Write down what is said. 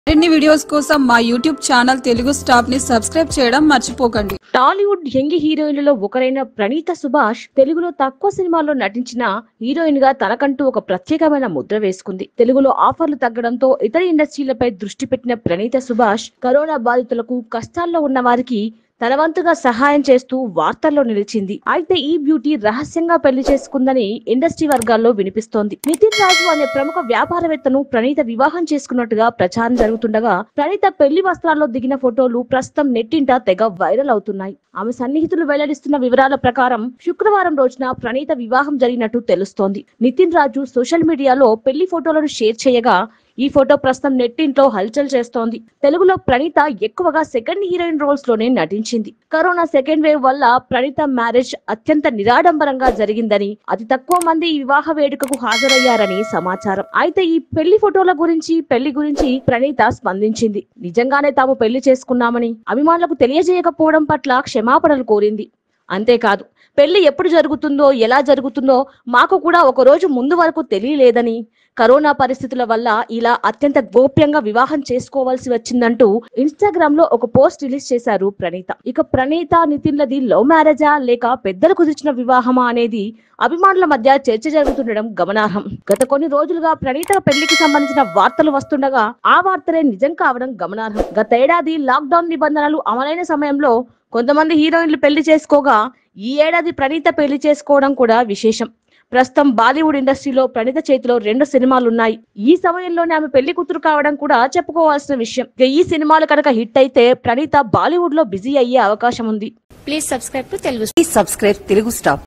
మరిన్ని వీడియోస్ కోసం మా యూట్యూబ్ ఛానల్ తెలుగు స్టాప్ ని సబ్స్క్రైబ్ చేయడం మర్చిపోకండి టాలీవుడ్ యంగ్ హీరోయిన్లలో ఒకరైన ప్రణీత సుభాష్ తెలుగులో తక్కువ సినిమాల్లో నటించిన హీరోయిన్ గా తనకంటూ ఒక ప్రత్యేకమైన ముద్ర వేసుకుంది తెలుగులో ఆఫర్లు తగ్గడంతో ఇతర ఇండస్ట్రీలపై దృష్టి పెట్టిన ప్రణీత సుభాష్ కరోనా బాధితులకు కష్టాల్లో ఉన్న వారికి తన వంతుగా సహాయం చేస్తూ వార్తల్లో నిలిచింది అయితే ఈ బ్యూటీ రహస్యంగా పెళ్లి చేసుకుందని ఇండస్ట్రీ వర్గాల్లో వినిపిస్తోంది నితిన్ రాజు అనే ప్రముఖ వ్యాపారవేత్తను ప్రణీత వివాహం చేసుకున్నట్టుగా ప్రచారం జరుగుతుండగా ప్రణీత పెళ్లి వస్త్రాల్లో దిగిన ఫోటోలు ప్రస్తుతం నెట్టింట తెగ వైరల్ అవుతున్నాయి ఆమె సన్నిహితులు వెల్లడిస్తున్న వివరాల ప్రకారం శుక్రవారం రోజున ప్రణీత వివాహం జరిగినట్టు తెలుస్తోంది నితిన్ రాజు సోషల్ మీడియాలో పెళ్లి ఫోటోలను షేర్ చేయగా ఈ ఫోటో ప్రస్తుతం నెట్టింట్లో హల్చల్ చేస్తోంది తెలుగులో ప్రణీత ఎక్కువగా సెకండ్ హీరోయిన్ రోల్స్ లోనే నటించింది కరోనా సెకండ్ వేవ్ వల్ల ప్రణీత మ్యారేజ్ అత్యంత నిరాడంబరంగా జరిగిందని అతి తక్కువ మంది ఈ వివాహ వేడుకకు హాజరయ్యారని సమాచారం అయితే ఈ పెళ్లి ఫోటోల గురించి పెళ్లి గురించి ప్రణీత స్పందించింది నిజంగానే తాము పెళ్లి చేసుకున్నామని అభిమానులకు తెలియజేయకపోవడం పట్ల క్షమాపణలు కోరింది అంతేకాదు పెళ్లి ఎప్పుడు జరుగుతుందో ఎలా జరుగుతుందో మాకు కూడా ఒక రోజు ముందు వరకు తెలియలేదని కరోనా పరిస్థితుల వల్ల ఇలా అత్యంత గోప్యంగా వివాహం చేసుకోవాల్సి వచ్చిందంటూ ఇన్స్టాగ్రామ్ లో ఒక పోస్ట్ రిలీజ్ చేశారు ప్రణీత ఇక ప్రణీత నితిన్లది లవ్ మ్యారేజా లేక పెద్దలు కుదిర్చిన వివాహమా అనేది అభిమానుల మధ్య చర్చ జరుగుతుండడం గమనార్హం గత కొన్ని రోజులుగా ప్రణీత పెళ్లికి సంబంధించిన వార్తలు వస్తుండగా ఆ వార్తలే నిజం కావడం గమనార్హం గతేడాది లాక్డౌన్ నిబంధనలు అమలైన సమయంలో కొంతమంది హీరోయిన్లు పెళ్లి చేసుకోగా ఈ ఏడాది ప్రణీత పెళ్లి చేసుకోవడం కూడా విశేషం ప్రస్తుతం బాలీవుడ్ ఇండస్ట్రీలో ప్రణీత చేతిలో రెండు సినిమాలున్నాయి ఈ సమయంలోనే ఆమె పెళ్లి కూతురు కావడం కూడా చెప్పుకోవాల్సిన విషయం ఇక ఈ సినిమాలు కనుక హిట్ అయితే ప్రణీత బాలీవుడ్ లో బిజీ అయ్యే అవకాశం ఉంది Please subscribe to Telugu Please subscribe Telugu Star.